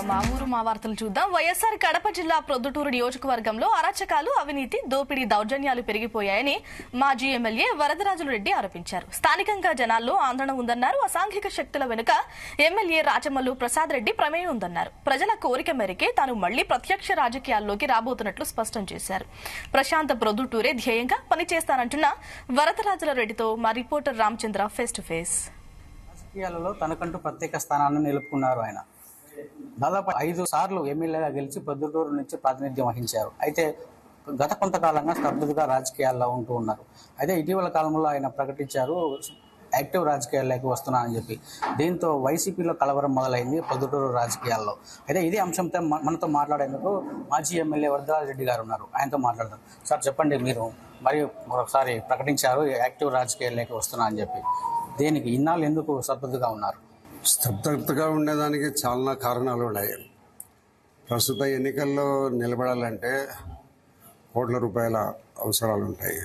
మా ఊరు మా వార్తలు చూద్దాం వైఎస్ఆర్ కడప జిల్లా ప్రొద్దుటూరు నియోజకవర్గంలో అరాచకాలు అవినీతి దోపిడీ దౌర్జన్యాలు పెరిగిపోయాయని మాజీ ఎమ్మెల్యే వరదరాజులు రెడ్డి ఆరోపించారు స్థానికంగా జనాల్లో ఆందోళన ఉందన్నారు అసాంఘిక శక్తుల వెనుక ఎమ్మెల్యే రాజమల్లు ప్రసాద్ రెడ్డి ప్రమేయం ఉందన్నారు ప్రజల కోరిక మేరకే తాను మళ్లీ ప్రత్యక్ష రాజకీయాల్లోకి రాబోతున్నట్లు స్పష్టం చేశారు ప్రశాంత ప్రొద్దుటూరే ధ్యేయంగా పనిచేస్తానంటున్న వరదరాజుల రెడ్డితో మా reporter Ramachandra face to face రాజకీయాలలో తనకంటూ ప్రత్యేక స్థానాన్ని నిలుపుకున్నారు ఆయన దాదాపు ఐదు సార్లు ఎమ్మెల్యేగా గెలిచి ప్రొద్దుటూరు నుంచి ప్రాతినిధ్యం వహించారు అయితే గత కొంతకాలంగా స్తబ్దుగా రాజకీయాల్లో ఉంటూ ఉన్నారు అయితే ఇటీవల కాలంలో ఆయన ప్రకటించారు యాక్టివ్ రాజకీయాల్లోకి వస్తున్నానని చెప్పి దీంతో వైసీపీలో కలవరం మొదలైంది పొద్దుటూరు రాజకీయాల్లో అయితే ఇదే అంశంతో మ- మనతో మాట్లాడేందుకు మాజీ ఎమ్మెల్యే వరదరాజ రెడ్డి గారు ఉన్నారు ఆయనతో మాట్లాడదాం సార్ చెప్పండి మీరు మరియు మరొకసారి ప్రకటించారు యాక్టివ్ రాజకీయాల్లోకి వస్తున్నా అని చెప్పి దేనికి ఇన్నాళ్ళు ఎందుకు సద్బుద్ధిగా ఉన్నారు స్తబ్దతగా ఉండేదానికి చాలా కారణాలు ఉన్నాయి ప్రస్తుత ఎన్నికల్లో నిలబడాలంటే కోట్ల రూపాయల అవసరాలు ఉంటాయి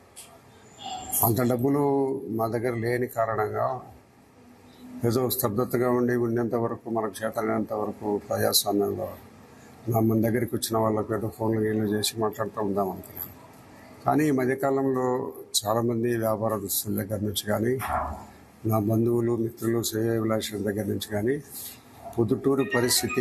అంత డబ్బులు మా దగ్గర లేని కారణంగా ఏదో స్తబ్దతగా ఉండి ఉండేంత వరకు మనకు చేతనైనంత వరకు ప్రజాస్వామ్యంలో నా మన దగ్గరికి వచ్చిన వాళ్ళకి ఏదో ఫోన్లు గీన్లు చేసి మాట్లాడుతూ ఉందాం అనుకున్నాను కానీ ఈ మధ్యకాలంలో చాలామంది వ్యాపారస్తుల దగ్గర నుంచి కానీ నా బంధువులు మిత్రులు శ్రేయభిలాషుల దగ్గర నుంచి కానీ పొద్దుటూరు పరిస్థితి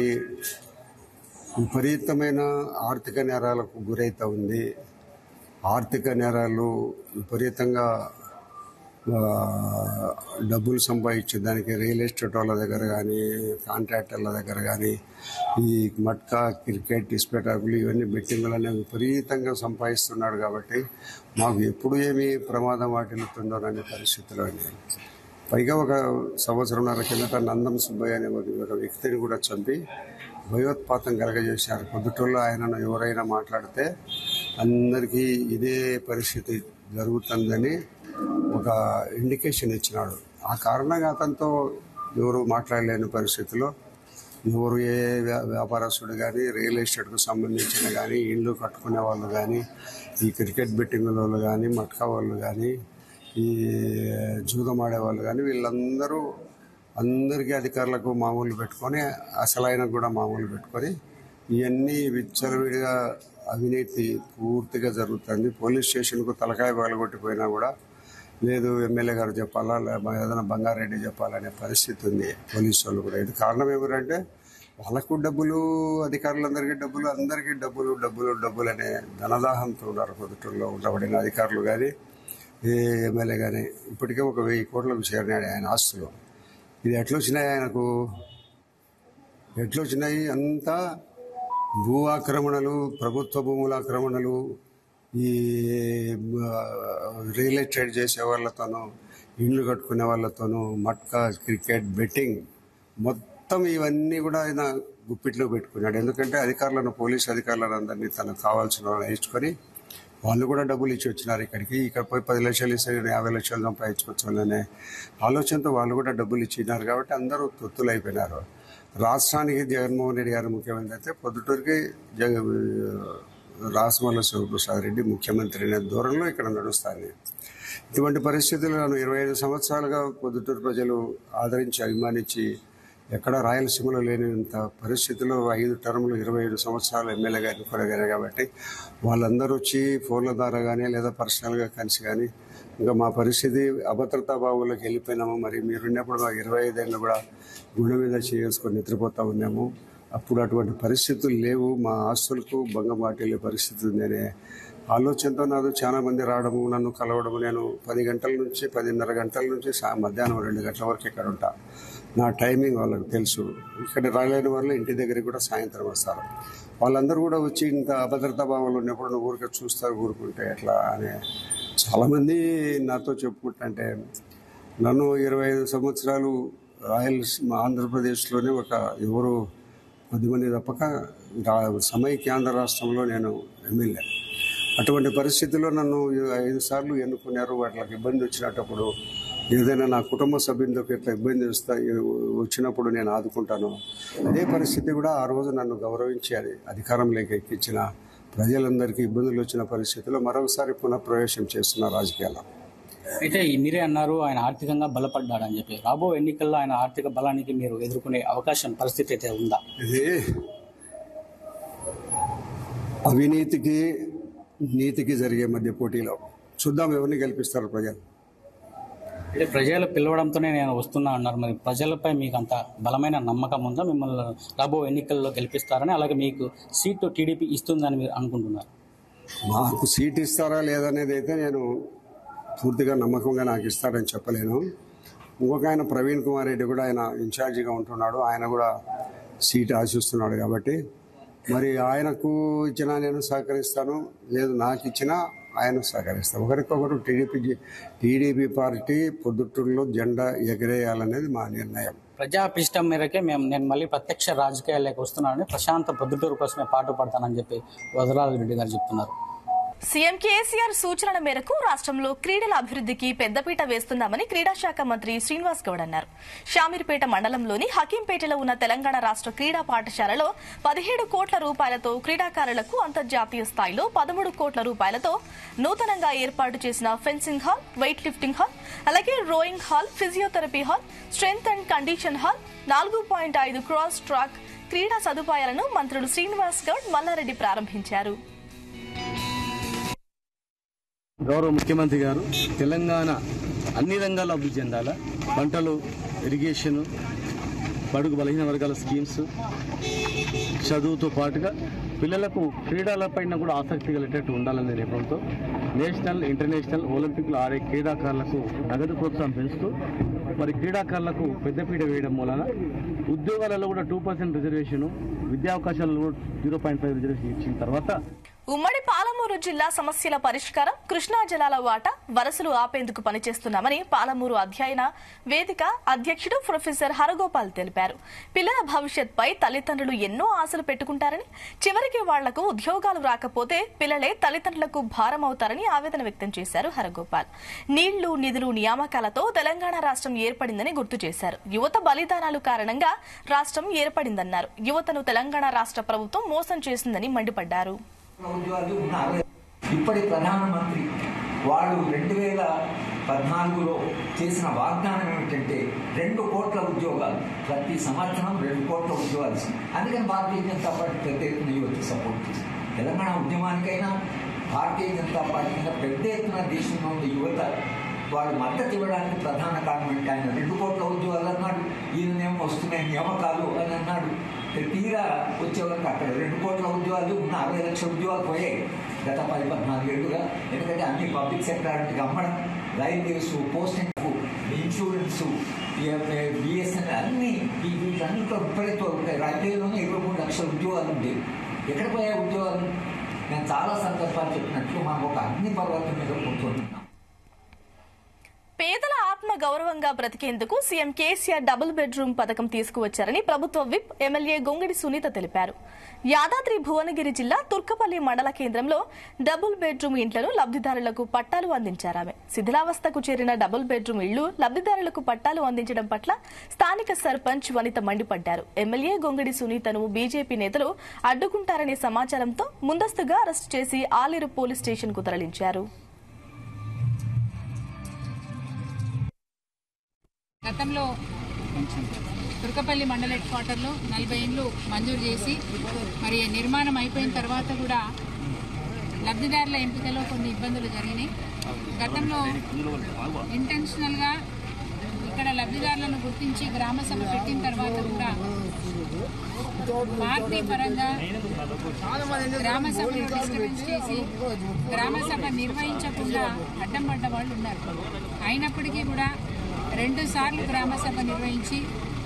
విపరీతమైన ఆర్థిక నేరాలకు గురైతా ఉంది ఆర్థిక నేరాలు విపరీతంగా ఆ, డబ్బులు సంపాదించే దానికి రియల్ ఎస్టేట్ వాళ్ళ దగ్గర కానీ కాంట్రాక్టర్ల దగ్గర కానీ ఈ మట్కా క్రికెట్ ఇస్పెటాకులు ఇవన్నీ బెట్టింగులు అనేవి విపరీతంగా సంపాదిస్తున్నాడు కాబట్టి మాకు ఎప్పుడు ఏమి ప్రమాదం వాటిల్లుతుందోననే పరిస్థితిలో నేను పైగా ఒక సంవత్సరంన్నర కిందట నందం సుబ్బయ్య అనే ఒక ఒక వ్యక్తిని కూడా చంపి భయోత్పాతం కలగజేశారు పొద్దుటూళ్ళలో ఆయనను ఎవరైనా మాట్లాడితే అందరికీ ఇదే పరిస్థితి జరుగుతుందని ఒక ఇండికేషన్ ఇచ్చినాడు ఆ కారణంగా అతనితో ఎవరు మాట్లాడలేని పరిస్థితిలో ఎవరు ఏ వ్యా- వ్యాపారస్తుడు కానీ రియల్ ఎస్టేట్కు సంబంధించిన కానీ ఇళ్ళు కట్టుకునే వాళ్ళు కానీ ఈ క్రికెట్ బెట్టింగ్ వాళ్ళు కానీ మట్కా వాళ్ళు కానీ ఈ జూదం ఆడే వాళ్ళు కానీ వీళ్ళందరూ అందరికీ అధికారులకు మామూలు పెట్టుకొని అసలైన కూడా మామూలు పెట్టుకొని ఇవన్నీ విచ్చలవిడిగా అవినీతి పూర్తిగా జరుగుతుంది పోలీస్ స్టేషన్కు తలకాయ పగలగొట్టిపోయినా కూడా లేదు ఎమ్మెల్యే గారు చెప్పాలా లేదా ఏదైనా బంగారెడ్డి చెప్పాలనే పరిస్థితి ఉంది పోలీసు వాళ్ళు కూడా ఇది కారణం ఏమిటంటే వాళ్ళకు డబ్బులు అధికారులందరికీ డబ్బులు అందరికీ డబ్బులు డబ్బులు డబ్బులు అనే ధనదాహంతో ఉన్నారు పొద్దుటూరులో ఉండబడిన అధికారులు కానీ ఏ ఎమ్మెల్యే కానీ ఇప్పటికే ఒక వెయ్యి కోట్లకు చేరినాడు ఆయన ఆస్తులు ఇది ఎట్లా వచ్చినాయి ఆయనకు ఎట్లా వచ్చినాయి అంతా భూ ఆక్రమణలు ప్రభుత్వ భూముల ఆక్రమణలు ఈ ఆ, రియల్ ఎస్టేట్ చేసే వాళ్ళతోనూ ఇండ్లు కట్టుకునే వాళ్ళతోనూ మట్కా క్రికెట్ బెట్టింగ్ మొత్తం ఇవన్నీ కూడా ఆయన గుప్పిట్లో పెట్టుకున్నాడు ఎందుకంటే అధికారులను పోలీస్ అధికారులను అందరినీ తనకు కావాల్సిన వాళ్ళని వేసుకొని వాళ్ళు కూడా డబ్బులు ఇచ్చి వచ్చినారు ఇక్కడికి ఇక్కడ పోయి పది లక్షలు ఇస్తే యాభై లక్షలు సంపాదించుకోవచ్చు అనే ఆలోచనతో వాళ్ళు కూడా డబ్బులు ఇచ్చినారు కాబట్టి అందరూ తొత్తులు అయిపోయినారు రాష్ట్రానికి జగన్మోహన్ రెడ్డి గారు ముఖ్యమంత్రి అయితే పొద్దుటూరుకి జగ రాసమల్ల శివప్రసాద్ రెడ్డి ముఖ్యమంత్రి అనే దూరంలో ఇక్కడ నడుస్తాను ఇటువంటి పరిస్థితుల్లో నన్ను ఇరవై ఐదు సంవత్సరాలుగా పొద్దుటూరు ప్రజలు ఆదరించి అభిమానించి ఎక్కడ రాయలసీమలో లేనంత పరిస్థితిలో ఐదు టర్ములు ఇరవై ఐదు సంవత్సరాలు ఎమ్మెల్యేగా ఎన్నుకోలేగానే కాబట్టి వాళ్ళందరూ వచ్చి ఫోన్ల ద్వారా కానీ లేదా పర్సనల్గా కలిసి కానీ ఇంకా మా పరిస్థితి అభద్రతా భావంలోకి వెళ్ళిపోయినాము మరి మీరున్నప్పుడు మా ఇరవై ఐదేళ్ళు కూడా గుండె మీద చేసుకొని నిద్రపోతా ఉన్నాము అప్పుడు అటువంటి పరిస్థితులు లేవు మా ఆస్తులకు భంగం వాటిల్లే పరిస్థితి ఉందనే ఆలోచనతో నాకు చాలా మంది రావడము నన్ను కలవడము నేను పది గంటల నుంచి పదిన్నర గంటల నుంచి సా- మధ్యాహ్నం రెండు గంటల వరకు ఇక్కడ ఉంటా నా టైమింగ్ వాళ్ళకి తెలుసు ఇక్కడ రాలేని వాళ్ళు ఇంటి దగ్గరికి కూడా సాయంత్రం వస్తారు వాళ్ళందరూ కూడా వచ్చి ఇంత అభద్రతా భావంలో ఉన్నప్పుడు నువ్వు ఊరికే చూస్తారు ఊరుకుంటే ఎట్లా అని చాలామంది నాతో చెప్పుకుంటుంటే నన్ను ఇరవై ఐదు సంవత్సరాలు రాయలసీమ ఆంధ్రప్రదేశ్లోనే ఒక ఎవరు కొద్దిమంది తప్పక రా సమైక్య ఆంధ్ర రాష్ట్రంలో నేను ఎమ్మెల్యే అటువంటి పరిస్థితుల్లో నన్ను ఐదు సార్లు ఎన్నుకున్నారు వాటికి ఇబ్బంది వచ్చినప్పుడు ఏదైనా నా కుటుంబ సభ్యులకు ఇట్లా ఇబ్బంది వస్తా వచ్చినప్పుడు నేను ఆదుకుంటాను అదే పరిస్థితి కూడా ఆ రోజు నన్ను గౌరవించి అది అధికారంలోకి ఎక్కించిన ప్రజలందరికీ ఇబ్బందులు వచ్చిన పరిస్థితిలో మరొకసారి పునఃప్రవేశం చేస్తున్న రాజకీయాల్లో అయితే ఈ మీరే అన్నారు ఆయన ఆర్థికంగా బలపడ్డాడని చెప్పి రాబో ఎన్నికల్లో ఆయన ఆర్థిక బలానికి మీరు ఎదుర్కొనే అవకాశం పరిస్థితి అయితే ఉందా ఇది అవినీతికి నీతికి జరిగే మధ్య పోటీలో చూద్దాం ఎవరిని గెలిపిస్తారు ప్రజలు అంటే ప్రజలు పిలవడంతోనే నేను వస్తున్నా అన్నారు మరి ప్రజలపై మీకు అంత బలమైన నమ్మకం ఉందా మిమ్మల్ని రాబో ఎన్నికల్లో గెలిపిస్తారని అలాగే మీకు సీటు టీడీపీ ఇస్తుందని మీరు అనుకుంటున్నారు మాకు సీట్ ఇస్తారా లేదనేది అయితే నేను పూర్తిగా నమ్మకంగా నాకు ఇస్తారని చెప్పలేను ఇంకొక ఆయన ప్రవీణ్ కుమార్ రెడ్డి కూడా ఆయన ఇన్ఛార్జిగా ఉంటున్నాడు ఆయన కూడా సీట్ ఆశిస్తున్నాడు కాబట్టి మరి ఆయనకు ఇచ్చినా నేను సహకరిస్తాను లేదు నాకు ఇచ్చినా ఆయన సహకరిస్తాను ఒకరికొకరు టీడీపీ టీడీపీ పార్టీ పొద్దుటూరులో జెండా ఎగరేయాలనేది మా నిర్ణయం ప్రజాపిష్టం మేరకే మేము నేను మళ్ళీ ప్రత్యక్ష రాజకీయాల్లోకి వస్తున్నానని ప్రశాంత పొద్దుటూరు కోసమే పాటు పడతానని చెప్పి వదరాజు రెడ్డి గారు చెప్తున్నారు సీఎం కేసీఆర్ సూచనల మేరకు రాష్ట్రంలో క్రీడల అభివృద్ధికి పెద్దపీట వేస్తున్నామని క్రీడా శాఖ మంత్రి శ్రీనివాస్ గౌడ్ అన్నారు షామీర్పేట మండలంలోని హకీంపేటలో ఉన్న తెలంగాణ రాష్ట్ర క్రీడా పాఠశాలలో పదిహేడు కోట్ల రూపాయలతో క్రీడాకారులకు అంతర్జాతీయ స్థాయిలో పదమూడు కోట్ల రూపాయలతో నూతనంగా ఏర్పాటు చేసిన fencing hall weight lifting hall అలాగే rowing hall physiotherapy hall strength and condition hall నాలుగు పాయింట్ ఐదు క్రాస్ ట్రాక్ క్రీడా సదుపాయాలను మంత్రులు శ్రీనివాస్ గౌడ్ మల్లారెడ్డి ప్రారంభించారు గౌరవ ముఖ్యమంత్రి గారు తెలంగాణ అన్ని రంగాల్లో అభివృద్ధి చెందాల పంటలు ఇరిగేషన్ బడుగు బలహీన వర్గాల స్కీమ్స్ చదువుతో పాటుగా పిల్లలకు క్రీడలపైన కూడా ఆసక్తి కలిగేటట్టు ఉండాలనే నేపథ్యంతో నేషనల్ ఇంటర్నేషనల్ ఒలింపిక్లో ఆడే క్రీడాకారులకు నగదు ప్రోత్సాహం పెంచుతూ మరి క్రీడాకారులకు పెద్దపీట వేయడం మూలన ఉద్యోగాలలో కూడా టూ పర్సెంట్ రిజర్వేషన్ విద్యావకాశాలలో కూడా జీరో పాయింట్ ఫైవ్ రిజర్వేషన్ ఇచ్చిన తర్వాత ఉమ్మడి పాలమూరు జిల్లా సమస్యల పరిష్కారం కృష్ణా జలాల వాటా వరసలు ఆపేందుకు పనిచేస్తున్నామని పాలమూరు అధ్యయన వేదిక అధ్యక్షుడు ప్రొఫెసర్ హరగోపాల్ తెలిపారు పిల్లల భవిష్యత్పై తల్లిదండ్రులు ఎన్నో ఆశలు పెట్టుకుంటారని చివరికి వాళ్లకు ఉద్యోగాలు రాకపోతే పిల్లలే తల్లిదండ్రులకు భారం అవుతారని ఆవేదన వ్యక్తం చేశారు హరగోపాల్ నీళ్లు నిధులు నియామకాలతో తెలంగాణ రాష్ట్రం ఏర్పడిందని గుర్తు చేశారు యువత బలిదానాలు కారణంగా రాష్ట్రం ఏర్పడిందన్నారు యువతను తెలంగాణ రాష్ట్ర ప్రభుత్వం మోసం చేసిందని మండిపడ్డారు ఉద్యోగాలు ఉన్నారు ఇప్పటి ప్రధానమంత్రి వాళ్ళు రెండు వేల పద్నాలుగులో చేసిన వాగ్దానం ఏమిటంటే రెండు కోట్ల ఉద్యోగాలు ప్రతి సంవత్సరం రెండు కోట్ల ఉద్యోగాలు ఇస్తుంది. అందుకని భారతీయ జనతా పార్టీ పెద్ద ఎత్తున యువత సపోర్ట్ చేసింది తెలంగాణ ఉద్యమానికైనా భారతీయ జనతా పార్టీ కింద పెద్ద ఎత్తున దేశంలో ఉన్న యువత వాళ్ళు మద్దతు ఇవ్వడానికి ప్రధాన కారణం ఏంటి ఆయన రెండు కోట్ల ఉద్యోగాలు అన్నాడు ఈయనేమో వస్తున్నాయి నియామకాలు అని అన్నాడు తీరా వచ్చేవారికి అక్కడ రెండు కోట్ల ఉద్యోగాలు ఉన్న అరవై లక్షల ఉద్యోగాలు పోయాయి గత పది పద్నాలుగు ఏళ్ళుగా ఎందుకంటే అన్ని పబ్లిక్ సెక్టర్ అమ్మడం రైల్వేస్ పోస్ట్ ఇన్సూరెన్స్ బిఎస్ఎన్ఎల్ అన్ని ఈ- వీటన్నిటిలో విపరీతం ఉంటాయి రైల్వేలోనే ఇరవై మూడు లక్షల ఉద్యోగాలు ఉండేవి ఎక్కడ పోయాయి ఉద్యోగాలు నేను చాలా సందర్భాలు చెప్పినట్లు మనం ఒక అగ్ని పర్వతం మీద కూర్చుంటున్నాం పేదల ఆత్మ గౌరవంగా బ్రతికేందుకు సీఎం కేసీఆర్ డబుల్ బెడ్రూమ్ పథకం తీసుకువచ్చారని ప్రభుత్వ విప్ ఎమ్మెల్యే గొంగిడి సునీత తెలిపారు యాదాద్రి భువనగిరి జిల్లా తుర్కపల్లి మండల కేంద్రంలో డబుల్ బెడ్రూమ్ ఇంట్లను లబ్ధిదారులకు పట్టాలు అందించారు ఆమె శిథిలావస్థకు చేరిన డబుల్ బెడ్రూమ్ ఇళ్లు లబ్ధిదారులకు పట్టాలు అందించడం పట్ల స్థానిక సర్పంచ్ వనిత మండిపడ్డారు ఎమ్మెల్యే గొంగిడి సునీతను బీజేపీ నేతలు అడ్డుకుంటారనే సమాచారంతో ముందస్తుగా అరెస్టు చేసి ఆలేరు పోలీస్ స్టేషన్ కు తరలించారు గతంలో తుర్కపల్లి మండల హెడ్ క్వార్టర్లో నలభై ఇండ్లు మంజూరు చేసి మరి నిర్మాణం అయిపోయిన తర్వాత కూడా లబ్ధిదారుల ఎంపికలో కొన్ని ఇబ్బందులు జరిగినాయి గతంలో ఇంటెన్షనల్గా ఇక్కడ లబ్ధిదారులను గుర్తించి గ్రామ సభ పెట్టిన తర్వాత కూడా పార్టీ పరంగా గ్రామ సభను డిస్టర్బెన్స్ చేసి గ్రామ సభ నిర్వహించకుండా అడ్డం పడ్డ వాళ్ళు ఉన్నారు అయినప్పటికీ కూడా రెండు సార్లు గ్రామ సభ నిర్వహించి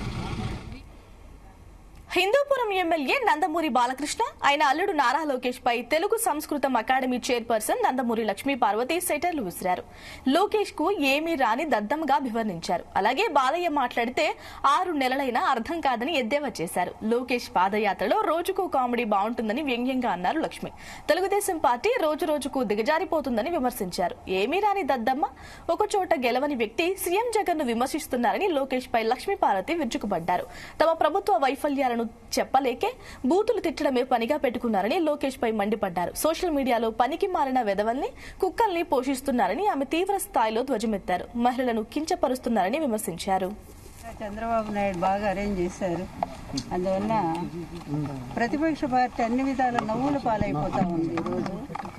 హిందూపురం ఎమ్మెల్యే నందమూరి బాలకృష్ణ ఆయన అల్లుడు నారా లోకేష్ పై తెలుగు సంస్కృతం అకాడమీ చైర్పర్సన్ నందమూరి లక్ష్మీ పార్వతి సెటర్లు విసిరారు లోకేష్ కు ఏమీ రాని దద్దంగా అభివర్ణించారు అలాగే బాలయ్య మాట్లాడితే ఆరు నెలలైనా అర్థం కాదని ఎద్దేవా చేశారు లోకేష్ పాదయాత్రలో రోజుకో కామెడీ బాగుంటుందని వ్యంగ్యంగా అన్నారు లక్ష్మి తెలుగుదేశం పార్టీ రోజు రోజుకు దిగజారిపోతుందని విమర్శించారు ఏమీ రాని దద్దమ్మ ఒకచోట గెలవని వ్యక్తి సీఎం జగన్ ను విమర్శిస్తున్నారని లోకేష్ పై లక్ష్మీ పార్వతి విరుచుకుపడ్డారు తమ ప్రభుత్వ వైఫల్యాలను సమస్యలను చెప్పలేకే బూతులు తిట్టడమే పనిగా పెట్టుకున్నారని లోకేష్ పై మండిపడ్డారు సోషల్ మీడియాలో పనికి మారిన వెధవల్ని కుక్కల్ని పోషిస్తున్నారని ఆమె తీవ్ర స్థాయిలో ధ్వజమెత్తారు మహిళలను కించపరుస్తున్నారని విమర్శించారు చంద్రబాబు నాయుడు బాగా అరేంజ్ చేశారు అందువల్ల ప్రతిపక్ష పార్టీ అన్ని విధాల నవ్వుల పాలైపోతా ఉంది ఈరోజు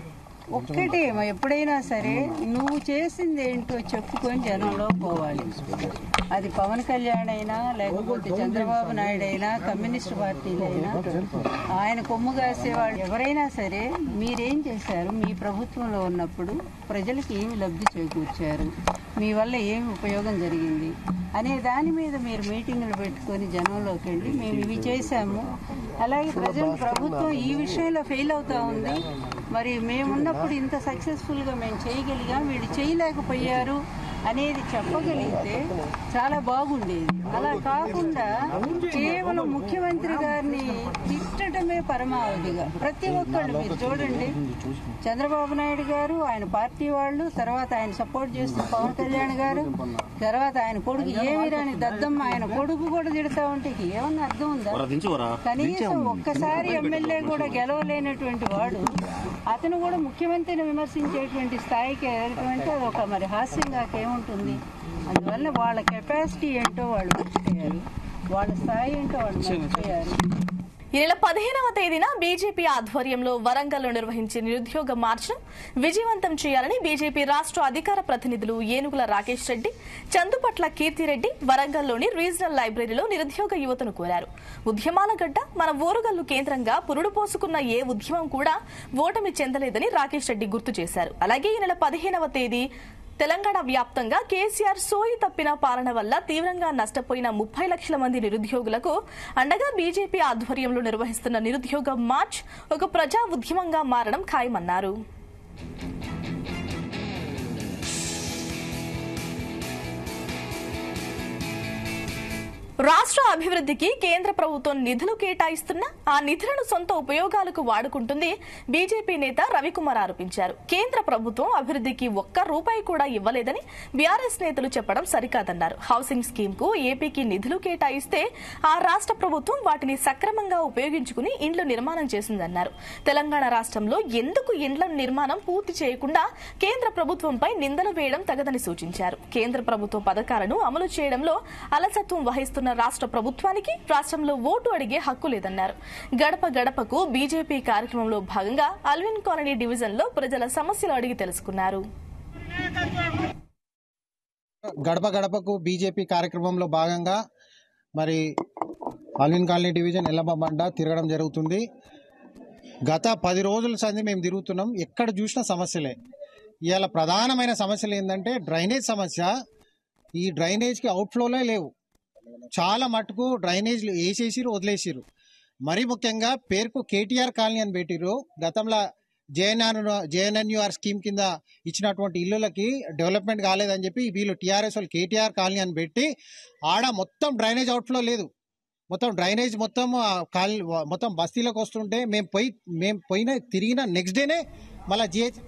ఒక్కటే ఎప్పుడైనా సరే నువ్వు చేసింది ఏంటో చెప్పుకొని జనంలో పోవాలి అది పవన్ కళ్యాణ్ అయినా లేకపోతే చంద్రబాబు నాయుడు అయినా కమ్యూనిస్ట్ పార్టీలైనా ఆయన కొమ్ము కాసేవాళ్ళు ఎవరైనా సరే మీరేం చేశారు మీ ప్రభుత్వంలో ఉన్నప్పుడు ప్రజలకు ఏమి లబ్ధి చేకూర్చారు మీ వల్ల ఏమి ఉపయోగం జరిగింది అనే దాని మీద మీరు మీటింగులు పెట్టుకొని జనంలోకి వెళ్ళి మేము ఇవి చేశాము అలాగే ప్రజెంట్ ప్రభుత్వం ఈ విషయంలో ఫెయిల్ అవుతా ఉంది మరి మేమున్నప్పుడు ఇంత సక్సెస్ఫుల్గా మేము చేయగలిగాం వీళ్ళు చేయలేకపోయారు అనేది చెప్పగలిగితే చాలా బాగుండేది అలా కాకుండా కేవలం ముఖ్యమంత్రి గారిని తిట్టడమే పరమావధిగా ప్రతి ఒక్కళ్ళు మీరు చూడండి చంద్రబాబు నాయుడు గారు ఆయన పార్టీ వాళ్ళు తర్వాత ఆయన సపోర్ట్ చేస్తున్న పవన్ కళ్యాణ్ గారు తర్వాత ఆయన కొడుకు ఏమి రాని దద్దమ్మ ఆయన కొడుకు కూడా తిడతా ఉంటే ఏమన్నా అర్థం ఉందా కనీసం ఒక్కసారి ఎమ్మెల్యే కూడా గెలవలేనటువంటి వాడు అతను కూడా ముఖ్యమంత్రిని విమర్శించేటువంటి స్థాయికి ఎదగటమంటే అది ఒక మరి హాస్యంగా ఏముంటుంది అందువల్ల వాళ్ళ కెపాసిటీ ఏంటో వాళ్ళు మర్చిపోయారు వాళ్ళ స్థాయి ఏంటో వాళ్ళు మర్చిపోయారు ఈ నెల పదిహేనవ తేదీన బీజేపీ ఆధ్వర్యంలో వరంగల్లో నిర్వహించే నిరుద్యోగ మార్చ్ను విజయవంతం చేయాలని బీజేపీ రాష్ట్ర అధికార ప్రతినిధులు ఏనుగుల రాకేష్ రెడ్డి చందుపట్ల కీర్తిరెడ్డి వరంగల్లోని రీజనల్ లైబ్రరీలో నిరుద్యోగ యువతను కోరారు ఉద్యమాల గడ్డ మన ఓరుగల్లు కేంద్రంగా పురుడు పోసుకున్న ఏ ఉద్యమం కూడా ఓటమి చెందలేదని రాకేష్ రెడ్డి గుర్తు చేశారు అలాగే ఈ నెల పదిహేనవ తేదీ తెలంగాణ వ్యాప్తంగా కేసీఆర్ సోయి తప్పిన పాలన వల్ల తీవ్రంగా నష్టపోయిన ముప్పై లక్షల మంది నిరుద్యోగులకు అండగా బీజేపీ ఆధ్వర్యంలో నిర్వహిస్తున్న నిరుద్యోగ మార్చ్ ఒక ప్రజా ఉద్యమంగా మారడం ఖాయమన్నారు రాష్ట్ర అభివృద్ధికి కేంద్ర ప్రభుత్వం నిధులు కేటాయిస్తున్నా ఆ నిధులను సొంత ఉపయోగాలకు వాడుకుంటుంది బీజేపీ నేత రవికుమార్ ఆరోపించారు కేంద్ర ప్రభుత్వం అభివృద్ధికి ఒక్క రూపాయి కూడా ఇవ్వలేదని బీఆర్ఎస్ నేతలు చెప్పడం సరికాదన్నారు హౌసింగ్ స్కీమ్ కు ఏపీకి నిధులు కేటాయిస్తే ఆ రాష్ట్ర ప్రభుత్వం వాటిని సక్రమంగా ఉపయోగించుకుని ఇండ్లు నిర్మాణం చేసిందన్నారు తెలంగాణ రాష్ట్రంలో ఎందుకు ఇండ్ల నిర్మాణం పూర్తి చేయకుండా కేంద్ర ప్రభుత్వంపై నిందలు వేయడం తగదని సూచించారు కేంద్ర ప్రభుత్వ పథకాలను అమలు చేయడంలో అలసత్వం వహిస్తున్న రాష్ట్ర ప్రభుత్వానికి రాష్ట్రంలో ఓటు అడిగే హక్కు లేదన్నారు గడప గడపకు బీజేపీ కార్యక్రమంలో భాగంగా అల్విన్ కాలనీ డివిజన్ లో ప్రజల సమస్యలు అడిగి తెలుసుకున్నారు గడప గడపకు బీజేపీ కార్యక్రమంలో భాగంగా మరి అల్విన్ కాలనీ డివిజన్ ఎల్లమ్మ తిరగడం జరుగుతుంది గత పది రోజుల సంది మేము తిరుగుతున్నాం ఎక్కడ చూసినా సమస్యలే ఇవాళ ప్రధానమైన సమస్యలు ఏంటంటే డ్రైనేజ్ సమస్య ఈ డ్రైనేజ్కి అవుట్ఫ్లోలే లేవు చాలా మటుకు డ్రైనేజ్లు వేసేసిరు వదిలేసిరు మరీ ముఖ్యంగా పేరుకు కేటీఆర్ కాలనీ అని పెట్టిరు గతంలో జేఎన్ఆర్ జేఎన్ఎన్యూఆర్ స్కీమ్ కింద ఇచ్చినటువంటి ఇల్లులకి డెవలప్మెంట్ కాలేదని చెప్పి వీళ్ళు టీఆర్ఎస్ వాళ్ళు కేటీఆర్ కాలనీ అని పెట్టి ఆడ మొత్తం డ్రైనేజ్ అవుట్ఫ్లో లేదు మొత్తం డ్రైనేజ్ మొత్తం ఆ కాలనీ మొత్తం బస్తీలకు వస్తుంటే మేము పోయి మేము పోయిన తిరిగిన నెక్స్ట్ డేనే మళ్ళీ జిహెచ్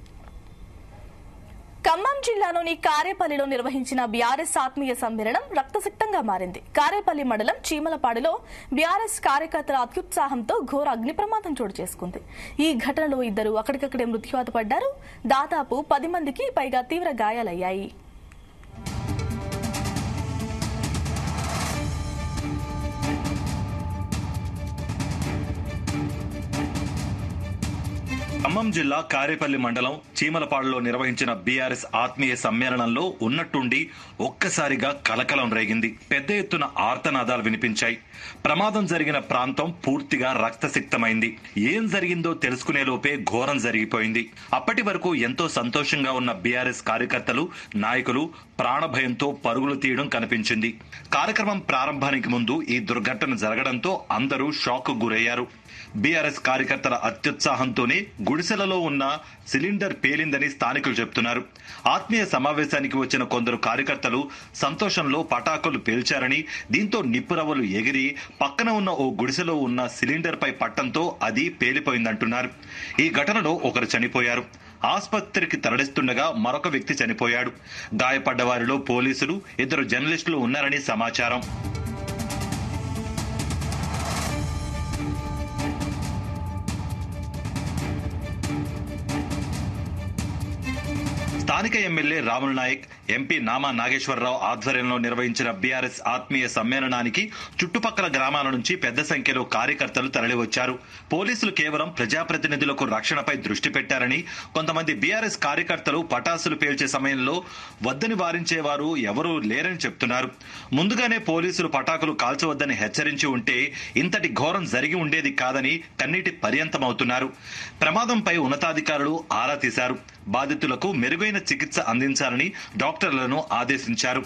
ఖమ్మం జిల్లాలోని కారేపల్లిలో నిర్వహించిన బీఆర్ఎస్ ఆత్మీయ సమ్మేళనం రక్తసిక్తంగా మారింది కారేపల్లి మండలం చీమలపాడులో బీఆర్ఎస్ కార్యకర్తల అత్యుత్సాహంతో ఘోర అగ్ని ప్రమాదం చోటు చేసుకుంది ఈ ఘటనలో ఇద్దరు అక్కడికక్కడే మృత్యువాత పడ్డారు దాదాపు పది మందికి పైగా తీవ్ర గాయాలయ్యాయి ఖమ్మం జిల్లా కారేపల్లి మండలం చీమలపాడులో నిర్వహించిన బీఆర్ఎస్ ఆత్మీయ సమ్మేళనంలో ఉన్నట్టుండి ఒక్కసారిగా కలకలం రేగింది పెద్ద ఎత్తున ఆర్తనాదాలు వినిపించాయి ప్రమాదం జరిగిన ప్రాంతం పూర్తిగా రక్తసిక్తమైంది ఏం జరిగిందో తెలుసుకునే లోపే ఘోరం జరిగిపోయింది అప్పటి వరకు ఎంతో సంతోషంగా ఉన్న బీఆర్ఎస్ కార్యకర్తలు నాయకులు ప్రాణభయంతో పరుగులు తీయడం కనిపించింది కార్యక్రమం ప్రారంభానికి ముందు ఈ దుర్ఘటన జరగడంతో అందరూ షాక్ గురయ్యారు బీఆర్ఎస్ కార్యకర్తల అత్యుత్సాహంతోనే గుడిసెలలో ఉన్న సిలిండర్ పేలిందని స్థానికులు చెప్తున్నారు ఆత్మీయ సమావేశానికి వచ్చిన కొందరు కార్యకర్తలు సంతోషంలో పటాకులు పేల్చారని దీంతో నిప్పురవ్వలు ఎగిరి పక్కన ఉన్న ఓ గుడిసెలో ఉన్న సిలిండర్ పై పట్టంతో అది పేలిపోయిందంటున్నారు ఈ ఘటనలో ఒకరు చనిపోయారు ఆసుపత్రికి తరలిస్తుండగా మరొక వ్యక్తి చనిపోయాడు గాయపడ్డ వారిలో పోలీసులు ఇద్దరు జర్నలిస్టులు ఉన్నారని సమాచారం స్థానిక ఎమ్మెల్యే రాముల్ నాయక్ ఎంపీ నామా నాగేశ్వరరావు ఆధ్వర్యంలో నిర్వహించిన బీఆర్ఎస్ ఆత్మీయ సమ్మేళనానికి చుట్టుపక్కల గ్రామాల నుంచి పెద్ద సంఖ్యలో కార్యకర్తలు తరలివచ్చారు పోలీసులు కేవలం ప్రజాప్రతినిధులకు రక్షణపై దృష్టి పెట్టారని కొంతమంది బీఆర్ఎస్ కార్యకర్తలు పటాసులు పేల్చే సమయంలో వద్దని వారించేవారు ఎవరూ లేరని చెప్తున్నారు ముందుగానే పోలీసులు పటాకులు కాల్చవద్దని హెచ్చరించి ఉంటే ఇంతటి ఘోరం జరిగి ఉండేది కాదని కన్నీటి పర్యంతమవుతున్నారు ప్రమాదంపై ఉన్నతాధికారులు ఆరా తీశారు బాధితులకు మెరుగైన చికిత్స అందించాలని డాక్టర్లను ఆదేశించారు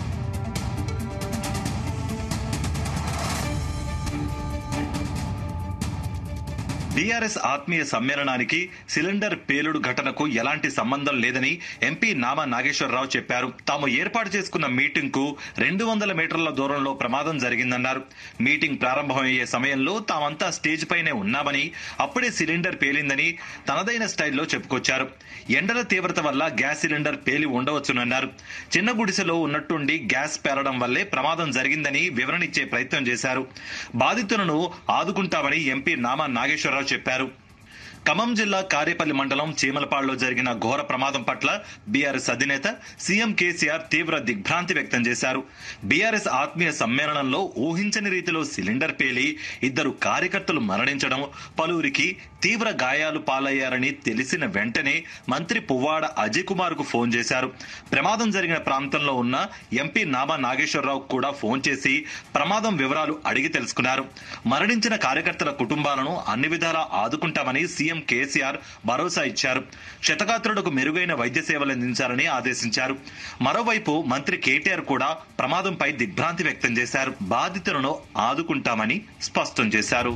బీఆర్ఎస్ ఆత్మీయ సమ్మేళనానికి సిలిండర్ పేలుడు ఘటనకు ఎలాంటి సంబంధం లేదని ఎంపీ నామా నాగేశ్వరరావు చెప్పారు తాము ఏర్పాటు చేసుకున్న మీటింగ్ కు రెండు వందల మీటర్ల దూరంలో ప్రమాదం జరిగిందన్నారు మీటింగ్ ప్రారంభమయ్యే సమయంలో తామంతా స్టేజ్ పైనే ఉన్నామని అప్పుడే సిలిండర్ పేలిందని తనదైన స్టైల్లో చెప్పుకొచ్చారు ఎండల తీవ్రత వల్ల గ్యాస్ సిలిండర్ పేలి ఉండవచ్చునన్నారు చిన్న గుడిసెలో ఉన్నట్టుండి గ్యాస్ పేలడం వల్లే ప్రమాదం జరిగిందని వివరణిచ్చే ప్రయత్నం చేశారు బాధితులను ఆదుకుంటామని ఎంపీ నామా నాగేశ్వరరావు చెప్పారు ఖమ్మం జిల్లా కారేపల్లి మండలం చీమలపాడులో జరిగిన ఘోర ప్రమాదం పట్ల బీఆర్ఎస్ అధినేత సీఎం కేసీఆర్ తీవ్ర దిగ్భ్రాంతి వ్యక్తం చేశారు బీఆర్ఎస్ ఆత్మీయ సమ్మేళనంలో ఊహించని రీతిలో సిలిండర్ పేలి ఇద్దరు కార్యకర్తలు మరణించడం పలువురికి తీవ్ర గాయాలు పాలయ్యారని తెలిసిన వెంటనే మంత్రి పువ్వాడ అజయ్ కుమార్ కు ఫోన్ చేశారు ప్రమాదం జరిగిన ప్రాంతంలో ఉన్న ఎంపీ నామా నాగేశ్వరరావు కూడా ఫోన్ చేసి ప్రమాదం వివరాలు అడిగి తెలుసుకున్నారు మరణించిన కార్యకర్తల కుటుంబాలను అన్ని విధాలా ఆదుకుంటామని సీఎం కేసీఆర్ భరోసా ఇచ్చారు క్షతగాత్రులకు మెరుగైన వైద్య సేవలు అందించాలని ఆదేశించారు మరోవైపు మంత్రి కేటీఆర్ కూడా ప్రమాదంపై దిగ్భ్రాంతి వ్యక్తం చేశారు బాధితులను ఆదుకుంటామని స్పష్టం చేశారు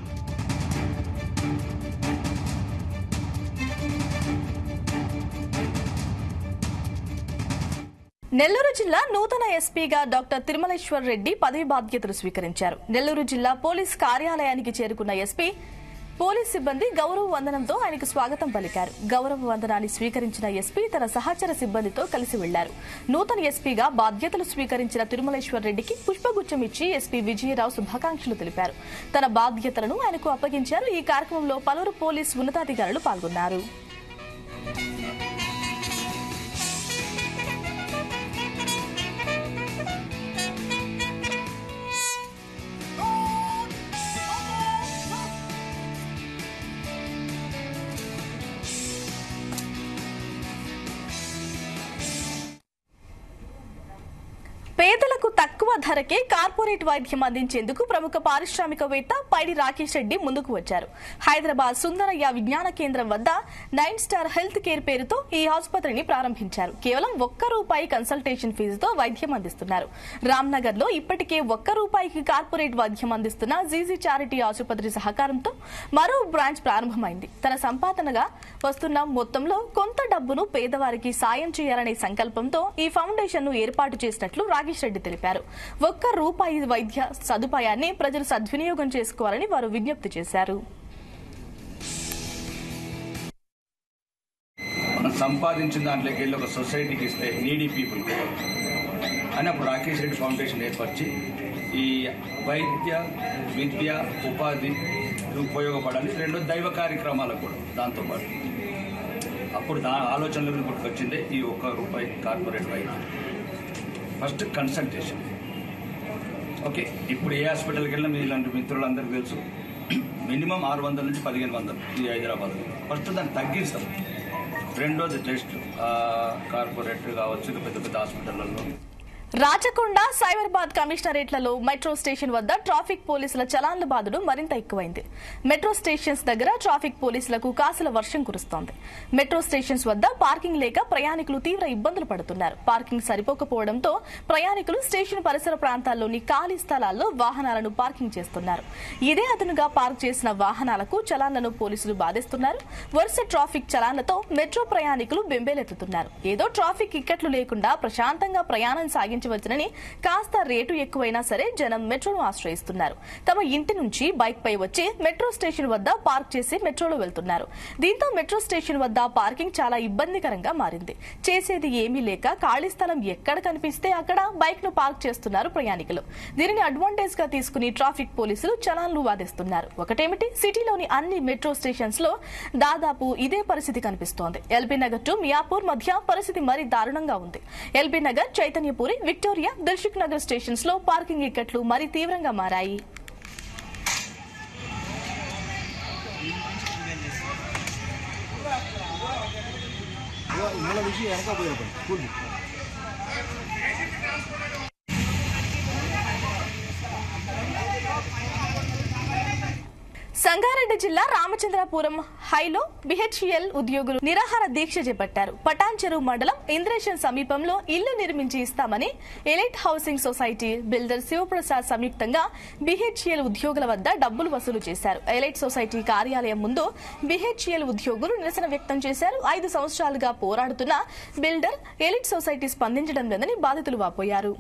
నెల్లూరు జిల్లా నూతన ఎస్పీగా డాక్టర్ తిరుమలేశ్వర్ రెడ్డి పదవి బాధ్యతలు స్వీకరించారు నెల్లూరు జిల్లా పోలీస్ కార్యాలయానికి చేరుకున్న ఎస్పీ పోలీస్ సిబ్బంది గౌరవ వందనంతో ఆయనకు స్వాగతం పలికారు గౌరవ వందనాన్ని స్వీకరించిన ఎస్పీ తన సహచర సిబ్బందితో కలిసి వెళ్లారు నూతన ఎస్పీగా బాధ్యతలు స్వీకరించిన తిరుమలేశ్వర్ రెడ్డికి పుష్పగుచ్చం ఇచ్చి ఎస్పీ విజయరావు శుభాకాంక్షలు తెలిపారు తన బాధ్యతలను ఆయనకు అప్పగించారు ఈ కార్యక్రమంలో పలువురు పోలీస్ ఉన్నతాధికారులు పాల్గొన్నారు పేదలకు తక్కువ ధరకే కార్పొరేట్ వైద్యం అందించేందుకు ప్రముఖ పారిశ్రామికవేత్త పైడి రాకేష్ రెడ్డి ముందుకు వచ్చారు హైదరాబాద్ సుందరయ్య విజ్ఞాన కేంద్రం వద్ద నైన్ స్టార్ హెల్త్ కేర్ పేరుతో ఈ ఆసుపత్రిని ప్రారంభించారు కేవలం ఒక్క రూపాయి కన్సల్టేషన్ ఫీజుతో వైద్యం అందిస్తున్నారు రామ్నగర్ లో ఇప్పటికే ఒక్క రూపాయికి కార్పొరేట్ వైద్యం అందిస్తున్న జీజీ చారిటీ ఆసుపత్రి సహకారంతో మరో బ్రాంచ్ ప్రారంభమైంది తన సంపాదనగా వస్తున్న మొత్తంలో కొంత డబ్బును పేదవారికి సాయం చేయాలనే సంకల్పంతో ఈ ఫౌండేషన్ ను ఏర్పాటు చేసినట్లు రాగేష్ రెడ్డి తెలిపారు ఒక్క రూపాయి వైద్య సదుపాయాన్ని ప్రజలు సద్వినియోగం చేసుకోవాలని వారు విజ్ఞప్తి చేశారు మనం సంపాదించిన దాంట్లోకి వెళ్ళి ఒక సొసైటీకి ఇస్తే నీడీ పీపుల్ అని అప్పుడు రాకేష్ రెడ్డి ఫౌండేషన్ ఏర్పరిచి ఈ వైద్య విద్య ఉపాధి ఉపయోగపడాలి రెండో దైవ కార్యక్రమాలకు కూడా దాంతోపాటు అప్పుడు దా ఆలోచనలకు పుట్టుకొచ్చిందే ఈ ఒక్క రూపాయి కార్పొరేట్ వైద్యం ఫస్ట్ కన్సల్టేషన్ ఓకే ఇప్పుడు ఏ హాస్పిటల్కి వెళ్ళినా మీ ఇలాంటి మిత్రులందరికీ తెలుసు మినిమం ఆరు వందల నుంచి పదిహేను వందలు ఈ హైదరాబాద్ ఫస్ట్ దాన్ని తగ్గిస్తాం రెండోది టెస్ట్ కార్పొరేట్ కావచ్చు పెద్ద పెద్ద హాస్పిటల్లో రాచకొండ సైబరాబాద్ కమిషనరేట్లలో మెట్రో స్టేషన్ వద్ద ట్రాఫిక్ పోలీసుల చలాన్ల బాధలు మరింత ఎక్కువైంది మెట్రో స్టేషన్స్ దగ్గర ట్రాఫిక్ పోలీసులకు కాసుల వర్షం కురుస్తోంది మెట్రో స్టేషన్స్ వద్ద పార్కింగ్ లేక ప్రయాణికులు తీవ్ర ఇబ్బందులు పడుతున్నారు పార్కింగ్ సరిపోకపోవడంతో ప్రయాణికులు స్టేషన్ పరిసర ప్రాంతాల్లోని ఖాళీ స్థలాల్లో వాహనాలను పార్కింగ్ చేస్తున్నారు ఇదే అదనుగా పార్క్ చేసిన వాహనాలకు చలాన్లను పోలీసులు బాధిస్తున్నారు వరుస ట్రాఫిక్ చలాన్లతో మెట్రో ప్రయాణికులు బెంబేలెత్తుతున్నారు ఏదో ట్రాఫిక్ ఇక్కట్లు లేకుండా ప్రశాంతంగా ప్రయాణం సాగించారు చెల్లించవచ్చునని కాస్త రేటు ఎక్కువైనా సరే జనం మెట్రోను ఆశ్రయిస్తున్నారు తమ ఇంటి నుంచి బైక్ పై వచ్చి మెట్రో స్టేషన్ వద్ద పార్క్ చేసి మెట్రోలో వెళ్తున్నారు దీంతో మెట్రో స్టేషన్ వద్ద పార్కింగ్ చాలా ఇబ్బందికరంగా మారింది చేసేది ఏమీ లేక ఖాళీ స్థలం ఎక్కడ కనిపిస్తే అక్కడ బైక్ ను పార్క్ చేస్తున్నారు ప్రయాణికులు దీనిని అడ్వాంటేజ్ గా తీసుకుని ట్రాఫిక్ పోలీసులు చలాన్లు వాదిస్తున్నారు ఒకటేమిటి సిటీలోని అన్ని మెట్రో స్టేషన్స్ లో దాదాపు ఇదే పరిస్థితి కనిపిస్తోంది ఎల్బీ నగర్ టు మియాపూర్ మధ్య పరిస్థితి మరీ దారుణంగా ఉంది LB Nagar Chaitanyapuri Victoria Dilsukh Nagar stations లో పార్కింగ్ ఇక్కట్లు మరీ తీవ్రంగా మారాయి సంగారెడ్డి జిల్లా రామచంద్రపురం హైలో బిహెచ్ఎల్ ఉద్యోగులు నిరాహార దీక్ష చేపట్టారు పటాన్ చెరువు మండలం ఇంద్రేషన్ సమీపంలో ఇల్లు నిర్మించి ఇస్తామని elite housing society builder Shivaprasad సంయుక్తంగా బిహెచ్ఎల్ ఉద్యోగుల వద్ద డబ్బులు వసూలు చేశారు ఎలైట్ సొసైటీ కార్యాలయం ముందు బిహెచ్ఎల్ ఉద్యోగులు నిరసన వ్యక్తం చేశారు ఐదు సంవత్సరాలుగా పోరాడుతున్న బిల్డర్ ఎలైట్ సొసైటీ స్పందించడం లేదని బాధితులు వాపోయారు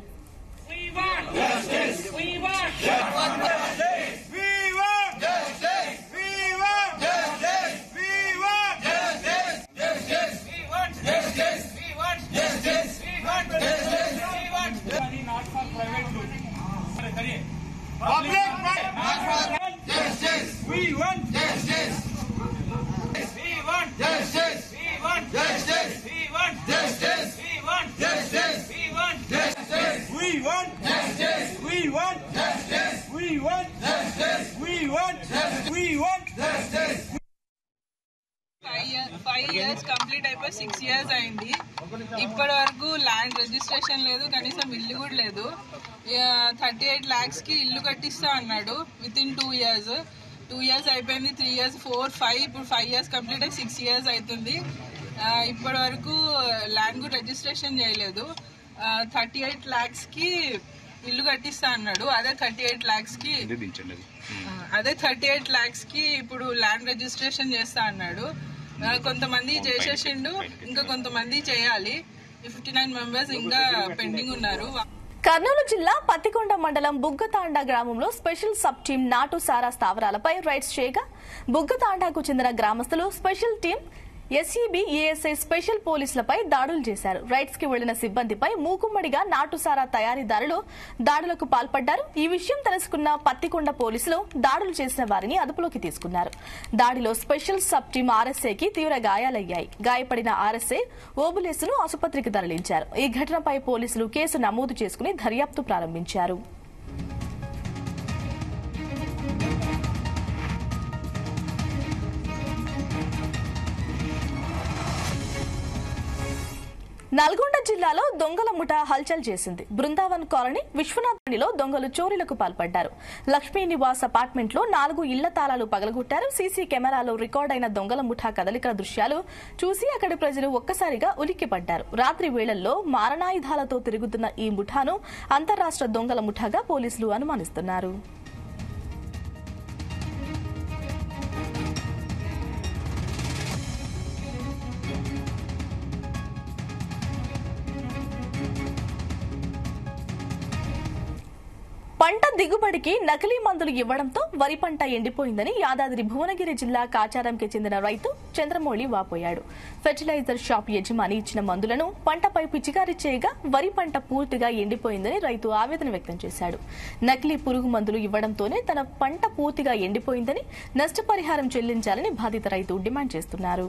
ఫైవ్ ఇయర్స్ కంప్లీట్ అయిపోయి సిక్స్ ఇయర్స్ అయింది ఇప్పటి వరకు ల్యాండ్ రిజిస్ట్రేషన్ లేదు కనీసం ఇల్లు కూడా లేదు థర్టీ ఎయిట్ ల్యాక్స్ కి ఇల్లు కట్టిస్తా అన్నాడు with in two years two years అయిపోయింది త్రీ ఇయర్స్ ఫోర్ ఫైవ్ ఇప్పుడు ఫైవ్ ఇయర్స్ కంప్లీట్ అయ్యి సిక్స్ ఇయర్స్ అవుతుంది ఆ, ఇప్పటి వరకు ల్యాండ్ కూడా రిజిస్ట్రేషన్ చేయలేదు థర్టీ ఎయిట్ ల్యాక్స్ కి ఇల్లు కట్టిస్తా అన్నాడు అదే థర్టీ ఎయిట్ ల్యాక్స్ కి ఆ, అదే థర్టీ ఎయిట్ ల్యాక్స్ కి ఇప్పుడు ల్యాండ్ రిజిస్ట్రేషన్ చేస్తా అన్నాడు ఆ, కొంతమంది చేసేసిండు ఇంకా కొంతమంది చేయాలి ఫిఫ్టీ నైన్ మెంబర్స్ ఇంకా పెండింగ్ ఉన్నారు కర్నూలు జిల్లా పత్తికొండ మండలం బుగ్గతాండా గ్రామంలో స్పెషల్ సబ్ టీం నాటు సారా స్థావరాలపై రైడ్స్ చేయగా బుగ్గతాండాకు చెందిన గ్రామస్తులు special team SEB ASI special పోలీసులపై దాడులు చేశారు రైడ్స్ కి వెళ్లిన సిబ్బందిపై మూకుమ్మడిగా నాటుసారా తయారీదారులు దాడులకు పాల్పడ్డారు ఈ విషయం తెలుసుకున్న పత్తికొండ పోలీసులు దాడులు చేసిన వారిని అదుపులోకి తీసుకున్నారు దాడిలో స్పెషల్ సబ్ టీం ఆర్ఎస్ఐకి తీవ్ర గాయాలయ్యాయి గాయపడిన ఆర్ఎస్ఐ ఓబులేసును ఆసుపత్రికి తరలించారు ఈ ఘటనపై పోలీసులు కేసు నమోదు చేసుకుని దర్యాప్తు ప్రారంభించారు నల్గొండ జిల్లాలో దొంగల ముఠా హల్చల్ చేసింది బృందావన్ కాలనీ విశ్వనాథ్లో దొంగలు చోరీలకు పాల్పడ్డారు లక్ష్మీ నివాస్ అపార్ట్మెంట్ లో నాలుగు ఇళ్ల తాళాలు పగలగొట్టారు సీసీ కెమెరాలో రికార్డైన దొంగల ముఠా కదలికల దృశ్యాలు చూసి అక్కడి ప్రజలు ఒక్కసారిగా ఉలిక్కిపడ్డారు రాత్రి వేళల్లో మారణాయుధాలతో తిరుగుతున్న ఈ ముఠాను అంతరాష్ట్ర దొంగల ముఠాగా పోలీసులు అనుమానిస్తున్నారు పంట దిగుబడికి నకిలీ మందులు ఇవ్వడంతో వరి పంట ఎండిపోయిందని యాదాద్రి భువనగిరి జిల్లా కాచారంకి చెందిన రైతు చంద్రమౌళి వాపోయాడు ఫెర్టిలైజర్ షాప్ యజమాని ఇచ్చిన మందులను పంటపై పిచికారీ చేయగా వరి పంట పూర్తిగా ఎండిపోయిందని రైతు ఆవేదన వ్యక్తం చేశాడు నకిలీ పురుగు మందులు ఇవ్వడంతోనే తన పంట పూర్తిగా ఎండిపోయిందని నష్టపరిహారం చెల్లించాలని బాధిత రైతు డిమాండ్ చేస్తున్నారు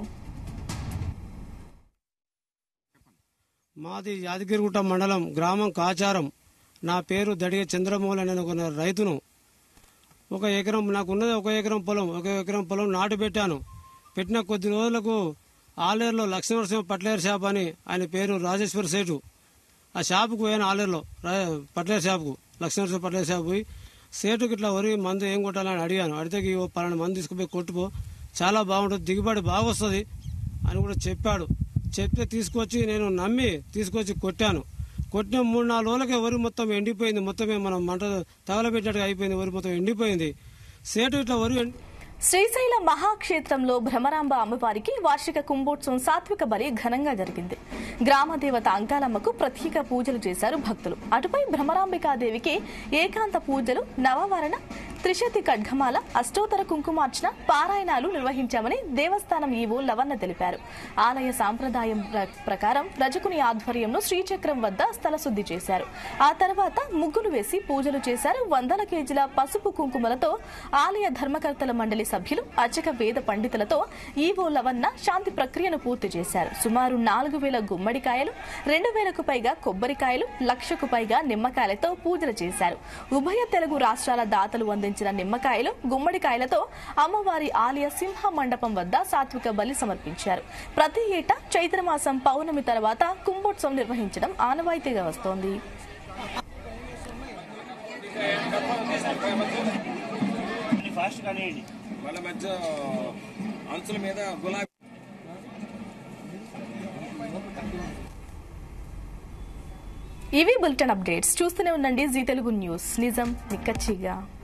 మాది యాదగిరిగుట్ట మండలం గ్రామం కాచారం నా పేరు దడిగే చంద్రమౌళి అనే ఒక రైతును ఒక ఎకరం నాకు ఉన్నది ఒక ఎకరం పొలం ఒక ఎకరం పొలం నాటు పెట్టాను పెట్టిన కొద్ది రోజులకు ఆలేరులో లక్ష్మీనరసింహ పట్లేరు షాప్ అని ఆయన పేరు రాజేశ్వర సేటు ఆ షాపుకు పోయాను ఆలేరులో రా- పట్లేరు షాపుకు లక్ష్మీనరసింహ పట్లేరు షాప్ పోయి సేటుకి ఇట్లా వరి మందు ఏం కొట్టాలని అడిగాను అడిగితే "ఈ ఓ పలానా మందు తీసుకుపోయి కొట్టుపో చాలా బాగుంటుంది దిగుబడి బాగా వస్తుంది అని కూడా చెప్పాడు చెప్తే తీసుకొచ్చి నేను నమ్మి తీసుకొచ్చి కొట్టాను కొట్టిన మూడు నాలుగు రోజులకే వరి మొత్తం ఎండిపోయింది మొత్తమే మనం మంట తగలబెట్టినట్టుగా అయిపోయింది వరి మొత్తం ఎండిపోయింది సేటు ఇట్లా వరి ఎండి- శ్రీశైల మహాక్షేత్రంలో భ్రమరాంబ అమ్మవారికి వార్షిక కుంభోత్సవం సాత్విక బలి ఘనంగా జరిగింది గ్రామ దేవత అంకాలమ్మకు ప్రత్యేక పూజలు చేశారు భక్తులు అటుపై భ్రమరాంబికాదేవికి ఏకాంత పూజలు నవవరణ త్రిశతి ఖడ్గమాల అష్టోత్తర కుంకుమార్చన పారాయణాలు నిర్వహించామని దేవస్థానం ఈవో లవన్న తెలిపారు ఆలయ సాంప్రదాయం ప్ర- ప్రకారం రజకుని ఆధ్వర్యంలో శ్రీచక్రం వద్ద స్థల శుద్ధి చేశారు ఆ తర్వాత ముగ్గులు వేసి పూజలు చేశారు వందల కేజీల పసుపు కుంకుమలతో ఆలయ ధర్మకర్తల మండలి సభ్యులు అర్చక వేద పండితులతో ఈవో లవన్న శాంతి ప్రక్రియను పూర్తి చేశారు సుమారు నాలుగు వేల గుమ్మడికాయలు రెండు వేలకు పైగా కొబ్బరికాయలు లక్షకు పైగా నిమ్మకాయలతో పూజలు చేశారు ఉభయ తెలుగు రాష్ట్రాల దాతలు అందించిన నిమ్మకాయలు గుమ్మడికాయలతో అమ్మవారి ఆలయ సింహ మండపం వద్ద సాత్విక బలి సమర్పించారు ప్రతి ఏటా చైత్రమాసం పౌర్ణమి తర్వాత కుంభోత్సవం నిర్వహించడం ఆనవాయితీగా వస్తోంది ఫాస్ట్ కానివ్వండి వాళ్ళ మధ్య అంచుల మీద గులాబీ ఇవి బులెటిన్ అప్డేట్స్ చూస్తూనే ఉండండి జీ తెలుగు న్యూస్ నిజం నిక్కచ్చిగా